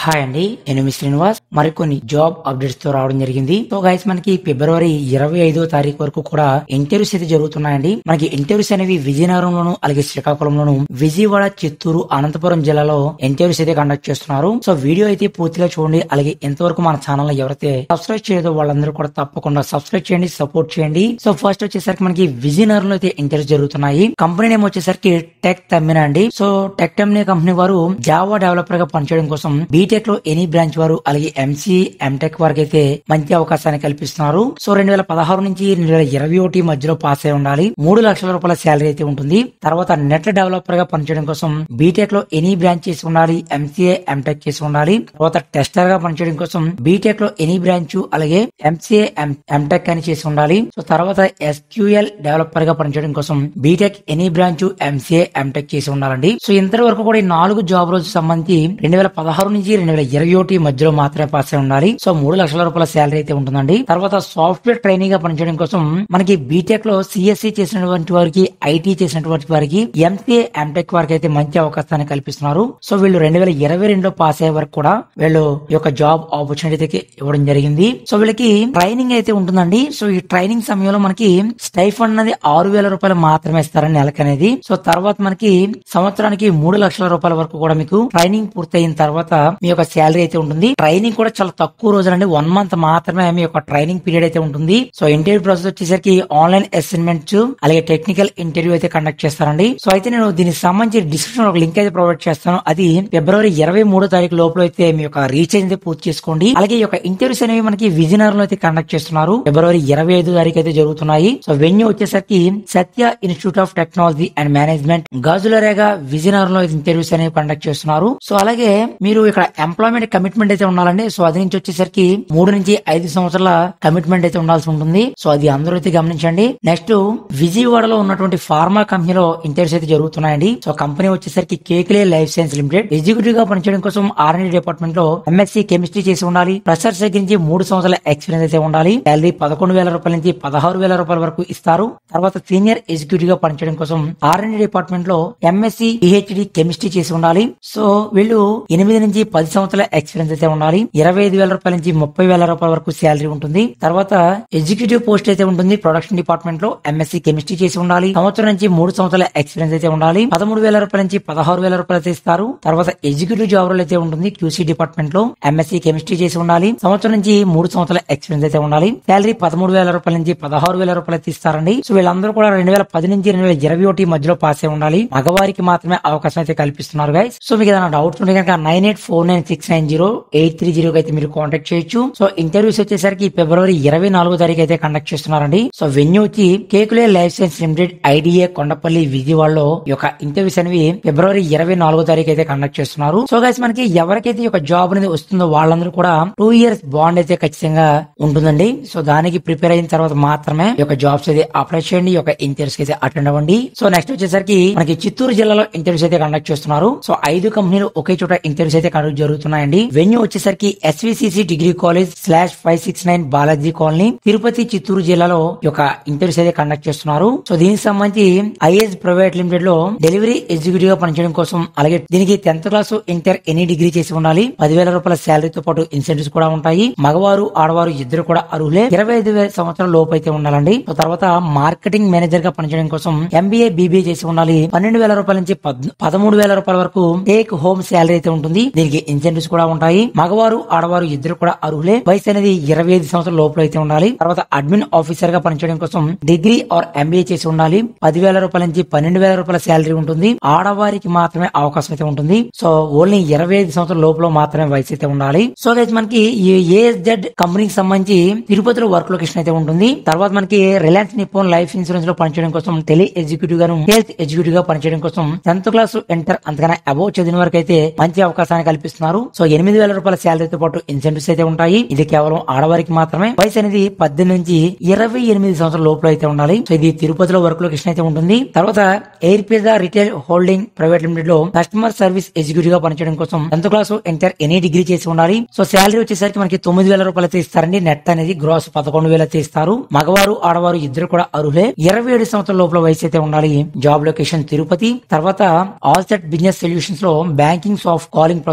hi అండి నేను మీ శ్రీనివాస్ మరికొన్ని జాబ్ అప్డేట్స్ తో రావడం జరిగింది సో గైస్ మనకి ఫిబ్రవరి ఇరవై ఐదో తారీఖు వరకు కూడా ఇంటర్వ్యూస్ అయితే జరుగుతున్నాయండి మనకి ఇంటర్వ్యూస్ అనేవి విజయనగరంలోను అలాగే శ్రీకాకుళంలోను విజయవాడ చిత్తూరు అనంతపురం జిల్లాలో ఇంటర్వ్యూస్ అయితే కండక్ట్ చేస్తున్నారు సో వీడియో అయితే పూర్తిగా చూడండి అలాగే ఎంతవరకు మన ఛానల్ ఎవరైతే సబ్స్క్రైబ్ చేయదో వాళ్ళందరూ కూడా తప్పకుండా సబ్స్క్రైబ్ చేయండి సపోర్ట్ చేయండి సో ఫస్ట్ వచ్చేసరికి మనకి విజయనగరంలో అయితే ఇంటర్వ్యూస్ జరుగుతున్నాయి కంపెనీ నేమ్ వచ్చేసరికి టెక్ తమ్మిన అండి సో టెక్ టెమ్నే కంపెనీ వారు జావా డెవలపర్ గా పనిచేయడం కోసం బీటెక్ లో ఎనీ బ్రాంచ్ వారు అలాగే ఎంసీ ఎంటెక్ వారికి అయితే మంచి అవకాశాన్ని కల్పిస్తున్నారు సో రెండు వేల పదహారు నుంచి రెండు వేల ఇరవై ఒకటి మధ్యలో పాస్ అయి ఉండాలి మూడు లక్షల రూపాయల శాలరీ అయితే ఉంటుంది తర్వాత నెట్ డెవలపర్ గా పనిచేయడం కోసం బీటెక్ లో ఎనీ బ్రాంచ్ చేసి ఉండాలి ఎంసీఏ ఎంటెక్ చేసి ఉండాలి తర్వాత టెస్టర్ గా పనిచేయడం కోసం బీటెక్ లో ఎనీ బ్రాంచ్ అలాగే ఎంసీఏ ఎంటెక్ అని చేసి ఉండాలి సో తర్వాత ఎస్క్యూఎల్ డెవలపర్ గా పనిచేయడం కోసం B tech any branch MCA M tech చేసి ఉండాలండి సో ఇంతటి వరకు కూడా ఈ నాలుగు జాబ్ రోజు సంబంధించి రెండు వేల పదహారు నుంచి రెండు వేల ఇరవై ఒకటి మధ్యలో మాత్రమే పాస్ అయి ఉండాలి సో మూడు లక్షల రూపాయల శాలరీ అయితే ఉంటుందండి తర్వాత సాఫ్ట్వేర్ ట్రైనింగ్ గా పనిచేయడం కోసం మనకి బీటెక్ లో సిఎస్సి చేసినటువంటి వారికి ఐటీ చేసినటువంటి వారికి ఎంసీఏ ఎంటెక్ వారికి అయితే మంచి అవకాశాన్ని కల్పిస్తున్నారు సో వీళ్ళు రెండు వేల ఇరవై రెండులో పాస్ అయ్యే వరకు కూడా వీళ్ళు ఈ యొక్క జాబ్ ఆపర్చునిటీ అయితే ఇవ్వడం జరిగింది సో వీళ్ళకి ట్రైనింగ్ అయితే ఉంటుందండి సో ఈ ట్రైనింగ్ సమయంలో మనకి స్టైఫండ్ అనేది ఆరు వేల రూపాయలు మాత్రమే ఇస్తారని నెలకి అనేది సో తర్వాత మనకి సంవత్సరానికి మూడు లక్షల రూపాయల వరకు కూడా మీకు ట్రైనింగ్ పూర్తయిన తర్వాత మీ యొక్క శాలరీ అయితే ఉంటుంది ట్రైనింగ్ కూడా చాలా తక్కువ రోజులండి వన్ మంత్ మాత్రమే మీ యొక్క ట్రైనింగ్ పీరియడ్ అయితే ఉంటుంది సో ఇంటర్వ్యూ ప్రాసెస్ వచ్చేసరికి ఆన్లైన్ అసైన్మెంట్స్ అలాగే టెక్నికల్ ఇంటర్వ్యూ అయితే కండక్ట్ చేస్తారండి సో అయితే నేను దీనికి సంబంధించి డిస్క్రిప్షన్ ఒక లింక్ అయితే ప్రొవైడ్ చేస్తాను అది ఫిబ్రవరి ఇరవై మూడో తారీఖు లోపల అయితే మీ యొక్క రీఛార్జ్ అయితే పూర్తి చేసుకోండి అలాగే ఈ యొక్క ఇంటర్వ్యూస్ అనేవి మనకి విజయనగరంలో అయితే కండక్ట్ చేస్తున్నారు ఫిబ్రవరి ఇరవై ఐదు తారీఖు అయితే జరుగుతున్నాయి సో వెన్యూ వచ్చేసరికి Satya institute of technology and management Gajularega విజయనగరంలో ఇంటర్వ్యూస్ అనేవి కండక్ట్ చేస్తున్నారు సో అలాగే మీరు ఇక్కడ ఎంప్లాయ్మెంట్ కమిట్మెంట్ అయితే ఉండాలండి సో అది నుంచి వచ్చేసరికి మూడు నుంచి ఐదు సంవత్సరాల కమిట్మెంట్ అయితే ఉండాల్సి ఉంటుంది సో అది అందరూ అయితే గమనించండి నెక్స్ట్ విజయవాడలో ఉన్నటువంటి ఫార్మా కంపెనీలో ఇంటర్వ్యూస్ అయితే జరుగుతున్నాయండి సో కంపెనీ వచ్చేసరికి Kekule life science limited executive గా పనిచేయడం కోసం ఆర్ అండ్ డిపార్ట్మెంట్ లో ఎంఎస్సీ కెమిస్ట్రీ చేసి ఉండాలి ఫ్రెషర్స్ దగ్గర నుంచి మూడు సంవత్సరాల ఎక్స్పీరియన్స్ అయితే ఉండాలి శాలరీ పదకొండు వేల రూపాయల నుంచి పదహారు వేల రూపాయల వరకు ఇస్తారు తర్వాత సీనియర్ ఎగ్జిక్యూటివ్ గా పనిచేయడం కోసం ఆర్ అండ్ డిపార్ట్మెంట్ లో ఎంఎస్సీ పిహెచ్డి కెమిస్ట్రీ చేసి ఉండాలి సో వీళ్ళు ఎనిమిది నుంచి పది సంవత్సరాల ఎక్స్పీరియన్స్ అయితే ఉండాలి ఇరవై ఐదు వేల రూపాయల నుంచి ముప్పై వేల రూపాయల వరకు శాలరీ ఉంటుంది తర్వాత ఎగ్జిక్యూటివ్ పోస్ట్ అయితే ఉంటుంది ప్రొడక్షన్ డిపార్ట్మెంట్ లో ఎంఎస్సీ కెమిస్ట్రీ చేసి ఉండాలి సంవత్సరం నుంచి మూడు సంవత్సరాల ఎక్స్పీరియన్స్ అయితే ఉండాలి పదమూడు వేల రూపాయల నుంచి పదహారు వేల రూపాయలు అయితే ఇస్తారు తర్వాత ఎగ్జిక్యూటివ్ జాబ్ రోల్ అయితే ఉంటుంది క్యూసీ డిపార్ట్మెంట్ లో ఎంఎస్సీ కెమిస్ట్రీ చేసి ఉండాలి సంవత్సరం నుంచి మూడు సంవత్సరాల ఎక్స్పీరియన్స్ అయితే ఉండాలి శాలరీ పదమూడు వేల రూపాయల నుంచి పదహారు వేల రూపాయలు అయితే ఇస్తారండి సో వీళ్ళందరూ కూడా రెండు వేల పది నుంచి రెండు వేల ఇరవై ఒకటి మధ్యలో పాస్ అయి ఉండాలి మగవారికి మాత్రమే అవకాశం అయితే కల్పిస్తున్నారు గైస్ సో మీకు ఏదైనా డౌట్స్ ఉంటే కనుక nine eight four nine six nine zero eight three zero అయితే మీరు కాంటాక్ట్ చేయొచ్చు సో ఇంటర్వ్యూస్ వచ్చేసరికి ఫిబ్రవరి ఇరవై నాలుగో తారీఖు అయితే కండక్ట్ చేస్తున్నారండి సో వెన్యూ వచ్చి Kekule life science limited IDA Kondapalli విజయవాడలో ఈ యొక్క ఇంటర్వ్యూస్ అనేవి ఫిబ్రవరి ఇరవై నాలుగో తారీఖు అయితే కండక్ట్ చేస్తున్నారు సో గైస్ మనకి ఎవరికైతే ఈ యొక్క జాబ్ అనేది వస్తుందో వాళ్ళందరూ కూడా టూ ఇయర్స్ బాండ్ అయితే ఖచ్చితంగా ఉంటుందండి సో దానికి ప్రిపేర్ అయిన తర్వాత మాత్రమే ఈ యొక్క జాబ్స్ అయితే అప్లై చేయండి ఈ యొక్క ఇంటర్వ్యూస్ అయితే అటెండ్ అవ్వండి సో నెక్స్ట్ వచ్చేసరికి మనకి చిత్తూరు జిల్లాలో ఇంటర్వ్యూస్ అయితే కండక్ట్ చేస్తున్నారు సో ఐదు కంపెనీలు ఒకే చోట ఇంటర్వ్యూస్ అయితే కండక్ట్ జరుగుతున్నాయండి వెన్యూ వచ్చేసరికి SVCC degree college slash five six nine Balaji colony Tirupati Chittoor జిల్లాలో ఈ యొక్క ఇంటర్వ్యూస్ అయితే కండక్ట్ చేస్తున్నారు సో దీనికి సంబంధించి ఐఎస్ ప్రైవేట్ లిమిటెడ్ లో డెలివరీ ఎగ్జిక్యూటివ్ గా పనిచేయడం కోసం అలాగే దీనికి tenth class inter any degree చేసి ఉండాలి పదివేల రూపాయల శాలరీతో పాటు ఇన్సెంటివ్స్ కూడా ఉంటాయి మగవారు ఆడవారు ఇద్దరు కూడా అర్హులే ఇరవై ఐదు వేల సంవత్సరాల లోపు అయితే ఉండాలండి సో తర్వాత మార్కెటింగ్ మేనేజర్ గా పనిచేయడం కోసం ఎంబీఏ బీబీఏ చేసి ఉండాలి పన్నెండు వేల రూపాయల నుంచి పద్- పదమూడు వేల రూపాయల వరకు టేక్ హోమ్ శాలరీ అయితే ఉంటుంది దీనికి ఇన్సెంటివ్స్ కూడా ఉంటాయి మగవారు ఆడవారు ఇద్దరు కూడా అర్హులే వయసు అనేది ఇరవై ఐదు సంవత్సరాల లోపల అయితే ఉండాలి తర్వాత అడ్మిన్ ఆఫీసర్ గా పనిచేయడం కోసం డిగ్రీ ఆర్ ఎంబీఏ చేసి ఉండాలి పదివేల రూపాయల నుంచి పన్నెండు వేల రూపాయల శాలరీ ఉంటుంది ఆడవారికి మాత్రమే అవకాశం అయితే ఉంటుంది సో ఓన్లీ ఇరవై ఐదు సంవత్సరాల లోపల మాత్రమే వయసు అయితే ఉండాలి సో గైస్ మనకి ఈ ఏఎస్జెడ్ కంపెనీకి సంబంధించి తిరుపతిలో వర్క్ లొకేషన్ అయితే ఉంటుంది తర్వాత మనకి రిలయన్స్ నిప్పోన్ లైఫ్ ఇన్సూరెన్స్ లో పనిచేయడం కోసం టెలి ఎగ్జిక్యూటివ్ గాను హెల్త్ ఎగ్జిక్యూటివ్ గా పనిచేయడం కోసం టెన్త్ క్లాస్ ఎంటర్ అంతకన్నా అబోవ్ చదివిన వరకు అయితే మంచి అవకాశాన్ని కల్పిస్తున్నారు సో ఎనిమిది వేల రూపాయల శాలరీతో పాటు ఇన్సెంటివ్స్ అయితే ఉంటాయి ఇది కేవలం ఆడవారికి మాత్రమే వయసు అనేది పద్దెనిమిది నుంచి ఇరవై ఎనిమిది సంవత్సరాల లోపల అయితే ఉండాలి సో ఇది తిరుపతిలో వర్క్ లొకేషన్ అయితే ఉంటుంది తర్వాత air pizza retail holding private limited లో కస్టమర్ సర్వీస్ ఎగ్జిక్యూటివ్ గా పనిచేయడం కోసం tenth class inter any degree చేసి ఉండాలి సో శాలరీ వచ్చేసరికి మనకి తొమ్మిది వేల రూపాయలు అయితే ఇస్తారండి నెట్ అనేది గ్రాస్ పదకొండు వేలు అయితే ఇస్తారు మగవారు ఆడవారు ఇద్దరు కూడా అర్హులే ఇరవై ఏడు సంవత్సరాల లోపల వయసు అయితే ఉండాలి జాబ్ లొకేషన్ తిరుపతి తర్వాత ఆల్ సెట్ బిజినెస్ సొల్యూషన్స్ లో బ్యాంకింగ్ సాఫ్ట్ కాలింగ్ ప్రాసెస్ లో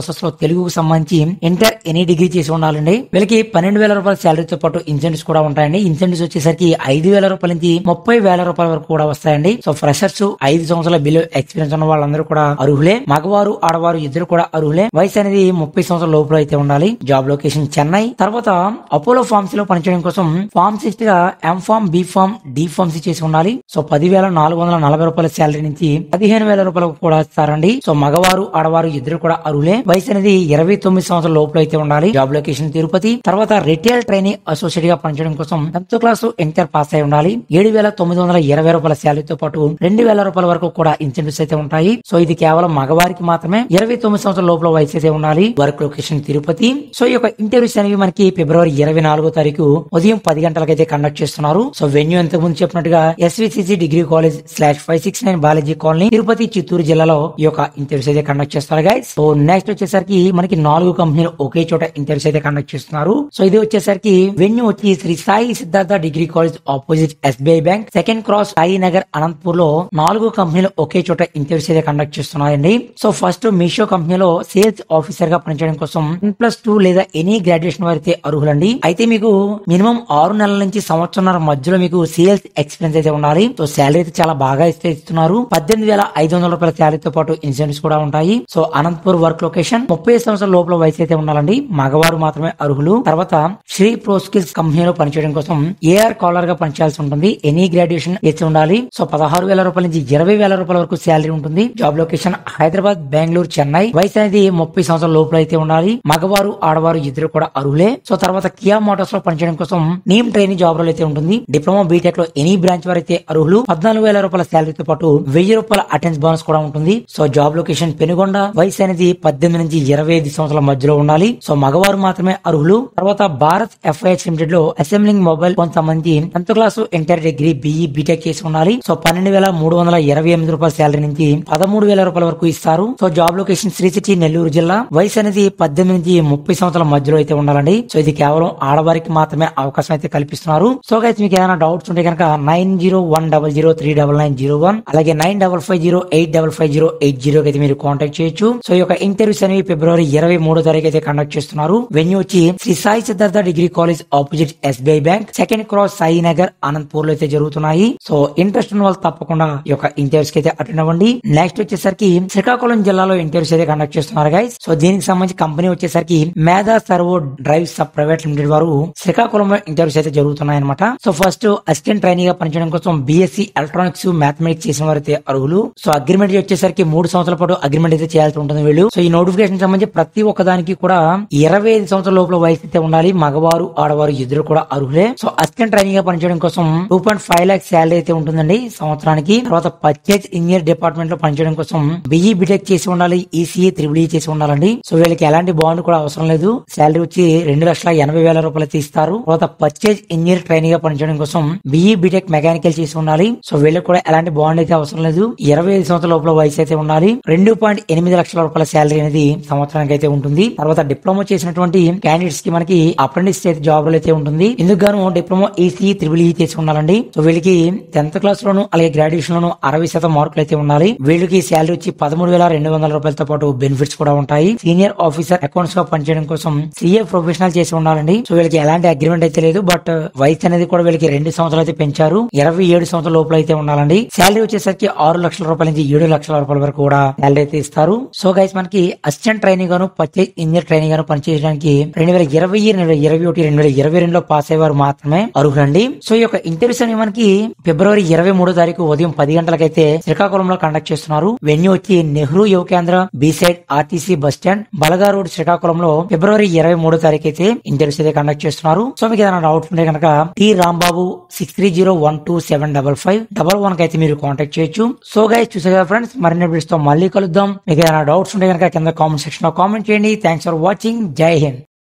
తెలుగుకు సంబంధించి ఇంటర్ ఎనీ డిగ్రీ చేసి ఉండాలండి వీళ్ళకి పన్నెండు వేల రూపాయల శాలరీతో పాటు ఇన్సెంటివ్స్ కూడా ఉంటాయండి ఇన్సెంటివ్స్ వచ్చేసరికి ఐదు వేల రూపాయల నుంచి ముప్పై వేల రూపాయల వరకు కూడా వస్తాయండి సో ఫ్రెషర్స్ ఐదు సంవత్సరాల బిలో ఎక్స్పీరియన్స్ ఉన్న వాళ్ళందరూ కూడా అర్హులే మగవారు ఆడవారు ఇద్దరు కూడా అర్హులే వయసు అనేది ముప్పై సంవత్సరాల లోపల అయితే ఉండాలి జాబ్ లొకేషన్ చెన్నై తర్వాత అపోలో ఫార్మ్స్ లో పనిచేయడం కోసం ఫార్మసిస్ట్ గా M pharm B pharm D pharmacy చేసి ఉండాలి సో పదివేల నాలుగు వందల నలభై రూపాయల శాలరీ నుంచి పదిహేను వేల రూపాయలకు కూడా ఇస్తారండి సో మగవారు ఆడవారు ఇద్దరు కూడా అర్హులే వయసు అనేది ఇరవై తొమ్మిది సంవత్సరాల లోపల అయితే ఉండాలి జాబ్ లొకేషన్ తిరుపతి తర్వాత రిటైల్ ట్రైనింగ్ అసోసియేట్ గా పనిచేయడం కోసం టెన్త్ క్లాస్ ఇంటర్ పాస్ అయి ఉండాలి ఏడు వేల తొమ్మిది వందల ఇరవై రూపాయల శాలరీతో పాటు రెండు వేల రూపాయల వరకు కూడా ఇన్సెంటివ్స్ అయితే ఉంటాయి సో ఇది కేవలం మగవారికి మాత్రమే ఇరవై తొమ్మిది సంవత్సరాల లోపల వయసు అయితే ఉండాలి వర్క్ లొకేషన్ తిరుపతి సో ఈ యొక్క ఇంటర్వ్యూస్ అనేవి మనకి ఫిబ్రవరి ఇరవై నాలుగో తారీఖు ఉదయం పది గంటలకైతే కండక్ట్ చేస్తున్నారు సో వెన్యూ ఇంతకు ముందు చెప్పినట్టుగా SVCC degree college slash five six nine Balaji colony Tirupati Chittoor జిల్లాలో ఈ యొక్క ఇంటర్వ్యూస్ అయితే కండక్ట్ చేస్తారు గైస్ సో నెక్స్ట్ వచ్చేసరికి మనకి నాలుగు కంపెనీలు ఒకే చోట ఇంటర్వ్యూస్ అయితే కండక్ట్ చేస్తున్నారు సో ఇది వచ్చేసరికి వెన్యూ వచ్చి Sri Sai Siddhartha degree college opposite SBI bank second cross Sai Nagar Anantapur లో నాలుగు కంపెనీలు ఒకే చోట ఇంటర్వ్యూస్ అయితే కండక్ట్ చేస్తున్నారండి సో ఫస్ట్ మీషో కంపెనీలో సేల్స్ ఆఫీసర్ గా పనిచేయడం కోసం ప్లస్ టూ లేదా ఎనీ గ్రాడ్యుయేషన్ వారైతే అర్హులండి అయితే మీకు మినిమం ఆరు నెలల నుంచి సంవత్సరం మధ్యలో మీకు సేల్స్ ఎక్స్పీరియన్స్ అయితే ఉండాలి సో శాలరీ అయితే చాలా బాగా ఇస్తే ఇస్తున్నారు పద్దెనిమిది వేల ఐదు వందల రూపాయల శాలరీతో పాటు ఇన్సూరెన్స్ కూడా ఉంటాయి సో అనంతపూర్ వర్క్ లొకేషన్ ముప్పై సంవత్సరాల లోపల వయసు అయితే ఉండాలండి మగవారు మాత్రమే అర్హులు తర్వాత శ్రీ ప్రో స్కిల్స్ కంపెనీలో పనిచేయడం కోసం ఏఆర్ కాలర్ గా పనిచేయాల్సి ఉంటుంది ఎనీ గ్రాడ్యుయేషన్ చేసి ఉండాలి సో పదహారు వేల రూపాయల నుంచి ఇరవై వేల రూపాయల వరకు శాలరీ ఉంటుంది జాబ్ లొకేషన్ హైదరాబాద్ బెంగళూరు చెన్నై వయసు అనేది ముప్పై సంవత్సరాల లోపల అయితే ఉండాలి మగవారు ఆడవారు ఇద్దరు కూడా అర్హులే సో తర్వాత కియా మోటార్స్ లో పనిచేయడం కోసం నీమ్ ట్రైనింగ్ జాబ్ రోల్ అయితే ఉంటుంది డిప్లొమా బీటెక్ లో ఎనీ బ్రాంచ్ వారు అయితే అర్హులు పద్నాలుగు వేల రూపాయల శాలరీతో పాటు వెయ్యి రూపాయల అటెండెన్స్ బోనస్ కూడా ఉంటుంది సో జాబ్ లొకేషన్ పెనుగొండ వయసు అనేది పద్దెనిమిది నుంచి ఇరవై ఐదు సంవత్సరాల మధ్యలో ఉండాలి సో మగవారు మాత్రమే అర్హులు తర్వాత భారత్ ఎఫ్ఐహెచ్ లిమిటెడ్ లో అసెంబ్లింగ్ మొబైల్ కొంతమంది tenth class inter degree BE B tech చేసి ఉండాలి సో పన్నెండు వేల మూడు వందల ఇరవై ఎనిమిది రూపాయల శాలరీ నుంచి పదమూడు వేల రూపాయల వరకు ఇస్తారు so job location Sri City Nellore జిల్లా వయసు అనేది పద్దెనిమిది నుంచి ముప్పై సంవత్సరాల మధ్యలో అయితే ఉండాలండి సో ఇది కేవలం ఆడవారికి మాత్రమే అవకాశం అయితే కల్పిస్తున్నారు సో గైస్ మీకు ఏదైనా డౌట్స్ ఉంటే కనుక nine zero one double zero three double nine zero one అలాగే nine double five zero eight double five zero eight zero అయితే మీరు కాంటాక్ట్ చేయొచ్చు సో ఈ యొక్క ఇంటర్వ్యూస్ అనేవి ఫిబ్రవరి ఇరవై మూడో తారీఖు అయితే కండక్ట్ చేస్తున్నారు వెన్యూ వచ్చి Sri Sai Siddhartha degree college opposite SBI bank second cross Sai Nagar Anantapur లో అయితే జరుగుతున్నాయి సో ఇంట్రెస్ట్ ఉన్న వాళ్ళు తప్పకుండా ఈ యొక్క ఇంటర్వ్యూస్ కి అయితే అటెండ్ అవ్వండి నెక్స్ట్ వచ్చేసరికి శ్రీకాకుళం జిల్లాలో ఇంటర్వ్యూస్ అయితే కండక్ట్ చేస్తున్నారు గైస్ సో దీనికి సంబంధించి కంపెనీ వచ్చేసరికి Medha servo drive sub private limited వారు శ్రీకాకుళంలో ఇంటర్వ్యూస్ అయితే జరుగుతున్నాయి అనమాట సో ఫస్ట్ అసిస్టెంట్ ట్రైనింగ్ గా పనిచేయడం కోసం బీఎస్సీ ఎలక్ట్రానిక్స్ మ్యాథమెటిక్స్ చేసిన వారైతే అర్హులు సో అగ్రిమెంట్ వచ్చేసరికి మూడు సంవత్సరాల పాటు అగ్రిమెంట్ అయితే చేయాల్సి ఉంటుంది వీళ్ళు సో ఈ నోటిఫికేషన్ సంబంధించి ప్రతి ఒక్క దానికి కూడా ఇరవై ఐదు సంవత్సరాల లోపల వయసు అయితే ఉండాలి మగవారు ఆడవారు ఇద్దరు కూడా అర్హులే సో అసిస్టెంట్ ట్రైనింగ్ గా పనిచేయడం కోసం two point five lakhs salary అయితే ఉంటుందండి సంవత్సరానికి తర్వాత పర్చేజ్ ఇంజనీర్ డిపార్ట్మెంట్ లో పనిచేయడం కోసం బిఈ బిటెక్ చేసి ఉండాలి ఈసీఏ త్రిబుల్ ఈ చేసి ఉండాలండి సో వీళ్ళకి ఎలాంటి బాండ్ కూడా అవసరం లేదు శాలరీ వచ్చి రెండు లక్షల ఎనభై వేల రూపాయలు అయితే ఇస్తారు తర్వాత పర్చేజ్ ఇంజనీర్ ట్రైనింగ్ గా పనిచేయడం కోసం బిఈ బిటెక్ మెకానికల్ చేసి ఉండాలి సో వీళ్ళకి కూడా ఎలాంటి బాండ్ అయితే అవసరం లేదు ఇరవై ఐదు సంవత్సరాల లోపల వయసు అయితే ఉండాలి రెండు పాయింట్ ఎనిమిది లక్షల రూపాయల శాలరీ అనేది సంవత్సరానికి అయితే ఉంటుంది తర్వాత డిప్లొమా చేసినటువంటి క్యాండిడేట్స్ కి మనకి అప్రెంటిస్ అయితే జాబ్ అయితే ఉంటుంది ఇందుకు గాను డిప్లొమా ఈసీ త్రిబుల్ ఈ చేసి ఉండాలండి సో వీళ్ళకి టెన్త్ క్లాస్ లోను అలాగే గ్రాడ్యుయేషన్ లోను అరవై శాతం మార్కులు అయితే ఉండాలి వీళ్ళకి శాలరీ వచ్చి పదమూడు వేల రెండు వందల రూపాయలతో పాటు బెనిఫిట్స్ కూడా ఉంటాయి సీనియర్ ఆఫీసర్ అకౌంట్స్ గా పనిచేయడం కోసం సిఏ ప్రొఫెషనల్ చేసి ఉండాలండి సో వీళ్ళకి ఎలాంటి అగ్రిమెంట్ అయితే లేదు బట్ వయసు అనేది కూడా వీళ్ళకి రెండు సంవత్సరాలు అయితే పెంచారు ఇరవై ఏడు సంవత్సరాల లోపల అయితే ఉండాలండి శాలరీ వచ్చేసరికి ఆరు లక్షల రూపాయల నుంచి ఏడు లక్షల రూపాయల వరకు కూడా శాలరీ అయితే ఇస్తారు సో గైస్ మనకి అసిస్టెంట్ ట్రైనింగ్ గాను పర్చేజ్ ఇంజనీర్ ట్రైనింగ్ గాను పనిచేయడానికి రెండు వేల ఇరవై రెండు వేల ఇరవై ఒకటి రెండు వేల ఇరవై రెండులో పాస్ అయ్యేవారు మాత్రమే అర్హులండి సో ఈ యొక్క ఇంటర్వ్యూస్ అనేవి మనకి ఫిబ్రవరి ఇరవై మూడో తారీఖు ఉదయం పది గంటలకైతే శ్రీకాకుళంలో కండక్ట్ చేస్తున్నారు వెన్యూ వచ్చి Nehru Yuva Kendra beside RTC bus stand Balaga road శ్రీకాకుళంలో ఫిబ్రవరి ఇరవై మూడో తారీఖు అయితే ఇంటర్వ్యూస్ అయితే కండక్ట్ చేస్తున్నారు సో మీకు ఏదైనా డౌట్స్ ఉంటే కనుక T Rambabu six three zero one two seven double five double one కి అయితే మీరు కాంటాక్ట్ చేయొచ్చు సో గైస్ చూసారు కదా ఫ్రెండ్స్ మరిన్ని వీడియోస్ తో మళ్ళీ కలుద్దాం మీకు ఏదైనా డౌట్స్ ఉంటే కనుక కింద కామెంట్ సెక్షన్ లో కామెంట్ చేయండి thanks for watching Jai Hind